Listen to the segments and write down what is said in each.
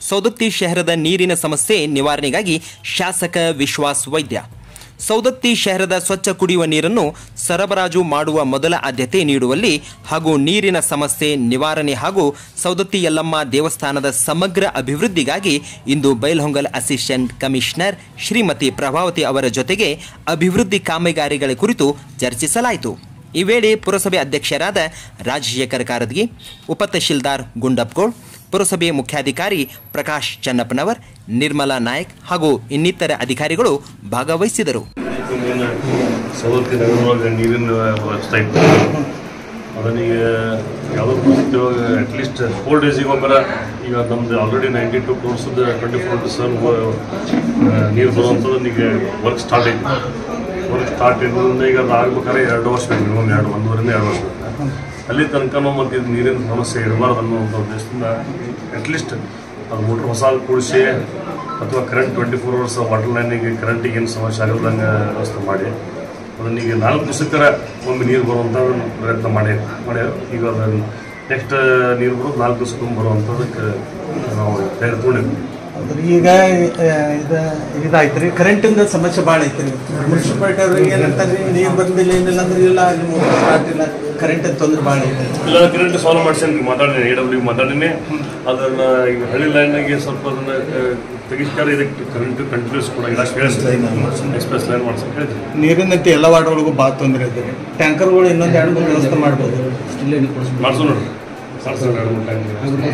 ಸೌದತ್ತಿ ಶಹರದ ನೀರಿನ ಸಮಸ್ಯೆ ನಿವಾರಣೆಗಾಗಿ ಶಾಸಕ ವಿಶ್ವಾಸ್ ವೈದ್ಯ ಸೌದತ್ತಿ ಶಹರದ ಸ್ವಚ್ಛ ಕುಡಿಯುವ ನೀರನ್ನು ಸರಬರಾಜು ಮಾಡುವ ಮೊದಲ ಆದ್ಯತೆ ನೀಡುವಲ್ಲಿ ಹಾಗೂ ನೀರಿನ ಸಮಸ್ಯೆ ನಿವಾರಣೆ ಹಾಗೂ ಸೌದತ್ತಿ ಯಲ್ಲಮ್ಮ ದೇವಸ್ಥಾನದ ಸಮಗ್ರ ಅಭಿವೃದ್ಧಿಗಾಗಿ ಇಂದು ಬೈಲ್ಹೊಂಗಲ್ ಅಸಿಸ್ಟೆಂಟ್ ಕಮಿಷನರ್ ಶ್ರೀಮತಿ ಪ್ರಭಾವತಿ ಅವರ ಜೊತೆಗೆ ಅಭಿವೃದ್ಧಿ ಕಾಮಗಾರಿಗಳ ಕುರಿತು ಚರ್ಚಿಸಲಾಯಿತು ಈ ವೇಳೆ ಪುರಸಭೆ ಅಧ್ಯಕ್ಷರಾದ ರಾಜಶೇಖರ್ ಕಾರದಗಿ ಉಪತಹಶೀಲ್ದಾರ್ ಗುಂಡಪ್ಗೋಳ್ ಪುರಸಭೆ ಮುಖ್ಯಾಧಿಕಾರಿ ಪ್ರಕಾಶ್ ಚನ್ನಪ್ಪನವರ್ ನಿರ್ಮಲಾ ನಾಯಕ್ ಹಾಗೂ ಇನ್ನಿತರ ಅಧಿಕಾರಿಗಳು ಭಾಗವಹಿಸಿದರು ನೀನು ಸವಲತ್ತಿ ನಗರದೊಳಗೆ ನೀರಿನ ವ್ಯವಸ್ಥೆ ಇತ್ತು ಅದನ್ನೀಗ ಯಾವುದೋ ಪರಿಸ್ಥಿತಿ ಒಳಗೆ ಅಟ್ಲೀಸ್ಟ್ ಫೋರ್ ಡೇಸಿಗೆ ಒಮ್ಮರ ಈಗ ನಮ್ದು ಆಲ್ರೆಡಿ ನೈಂಟಿ ಟು ಕ್ರೋರ್ಸ್ದು ಟ್ವೆಂಟಿ ಫೋರ್ ಟು ಸೆವೆನ್ ನೀರು ಬರುವಂಥದ್ದು ಈಗ ವರ್ಕ್ ಸ್ಟಾರ್ಟ್ ಐತಿ ವರ್ಕ್ ಸ್ಟಾರ್ಟ್ ಇದ್ರಿಂದ ಈಗ ಅದು ಆಗ್ಬೇಕಾದ್ರೆ ಎರಡು ವರ್ಷ ಬೇಕು ಮಿನಿಮಮ್ ಎರಡು ಒಂದೂವರೆಯಿಂದ ಎರಡು ವರ್ಷ ಬೇಕು ಅಲ್ಲಿ ತನಕನೂ ಮತ್ತು ಇದು ನೀರಿನ ಸಮಸ್ಯೆ ಇರಬಾರ್ದು ಅನ್ನೋ ಉದ್ದೇಶದಿಂದ ಅಟ್ಲೀಸ್ಟ್ ಅದು ಮೋಟ್ರ್ ಹೊಸ ಕೂಡಿಸಿ ಅಥವಾ current twenty four hours water ಲೈನಿಗೆ ಕರೆಂಟಿಗೆ ಏನು ಸಮಸ್ಯೆ ಆಗಲ್ದಂಗೆ ವ್ಯವಸ್ಥೆ ಮಾಡಿ ಅದನ್ನೀಗ ನಾಲ್ಕು ದಿವಸಕ್ಕರ ಒಮ್ಮೆ ನೀರು ಬರುವಂಥ ಪ್ರಯತ್ನ ಮಾಡಿ ಮಾಡಿ ಈಗ ಅದನ್ನು ನೆಕ್ಸ್ಟ್ ನೀರು ಬರೋದು ನಾಲ್ಕು ದಿವಸಕ್ಕೊಮ್ಮೆ ಬರುವಂಥದ್ದಕ್ಕೆ ನಾವು ತೆಗೆದುಕೊಂಡಿದ್ವಿ ಅಂದ್ರೆ ಈಗ ಆ, ಇದ ಇದಾಯ್ತು ರೀ ಕರೆಂಟಿಂದ ಸಮಸ್ಯೆ ಭಾಳ ಐತ್ರಿ ಮುನ್ಸಿಪಾಲ್ಟಿ ಅವ್ರಿಗೆ ಏನಂತಾರೆ ನೀರು ಬಂದಿಲ್ಲ ಏನಿಲ್ಲ ಅಂದ್ರೆ ಇಲ್ಲ ಅಲ್ಲಿ ಮೋಟರ್ ಸ್ಟಾರ್ಟ್ ಇಲ್ಲ ಕರೆಂಟಿನ ತೊಂದರೆ ಭಾಳ ಐತೆ ಇಲ್ಲ ಕರೆಂಟ್ ಸಾಲ್ವ್ ಮಾಡ್ಸೇನೆ ಮಾತಾಡಿನಿ ಎ ಡಬ್ಲ್ಯೂ ಮಾತಾಡಿನಿ ಅದನ್ನ ಈಗ ಹಳ್ಳಿ ಲೈನ್ಗೆ ಸ್ವಲ್ಪ ಅದನ್ನ ತೆಗಿಸ್ತಾರೆ ಇದಕ್ಕೆ ಕರೆಂಟ್ ಕಂಟಿನ್ಯೂಸ್ ಕೂಡ ಇಲ್ಲ ಎಕ್ಸ್ಪ್ರೆಸ್ ಲೈನ್ ಮಾಡ್ಸಕ್ಕೆ ಹೇಳಿದ್ವಿ ನೀರಿನಂತೆ ಎಲ್ಲ ವಾರ್ಡ್ಗಳಿಗೂ ಭಾಳ ತೊಂದರೆ ಐತೆ ರೀ ಟ್ಯಾಂಕರ್ಗಳು ಇನ್ನೊಂದು ಎರಡು ಮೂರು ವ್ಯವಸ್ಥೆ ಮಾಡ್ಬೋದು ಮಾಡ್ಸೋ ನೋಡ್ರಿ ಮಾಡ್ಸೋಣ ಎರಡು ಮೂರು ಟೈಮ್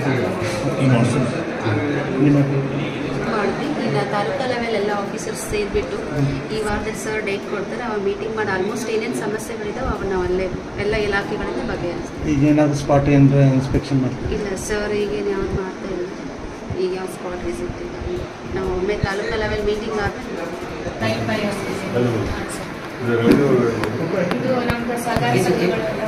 ನಿಮ್ಮ ಮಾಡಿದ್ವಿ ಇನ್ನು ತಾಲೂಕಾ ಲೆವೆಲ್ ಎಲ್ಲ ಆಫೀಸರ್ಸ್ ಸೇರಿಬಿಟ್ಟು ಈ ವಾರದಲ್ಲಿ ಸರ್ ಡೇಟ್ ಕೊಡ್ತಾರೆ ಅವಾಗ ಮೀಟಿಂಗ್ ಮಾಡಿ ಆಲ್ಮೋಸ್ಟ್ ಏನೇನು ಸಮಸ್ಯೆಗಳಿದಾವೆ ಅವನ್ನ ನಾವು ಅಲ್ಲೇ ಎಲ್ಲ ಇಲಾಖೆಗಳಿಂದ ಬಗೆಹರಿಸ್ತೀವಿ ಈಗ ಏನಾದ್ರು ಸ್ಪಾಟ್ ಏನಾರ ಇನ್ಸ್ಪೆಕ್ಷನ್ ಮಾಡ್ತೀವಿ ಇಲ್ಲ ಸರ್ ಈಗೇನು ಯಾವ್ದು ಮಾಡ್ತಾ ಇಲ್ಲ ಈಗ ಯಾವ ಸ್ಪಾಟ್ ವಿಸಿಟ್ ಇಲ್ಲ ನಾವು ಒಮ್ಮೆ ತಾಲೂಕಾ ಲೆವೆಲ್ ಮೀಟಿಂಗ್ ಆದ್ಮೇಲೆ ಇದು ರೆವೆನ್ಯೂ ಇದು ನಮ್ದು ಸಹಕಾರಿ ಸಂಘಗಳು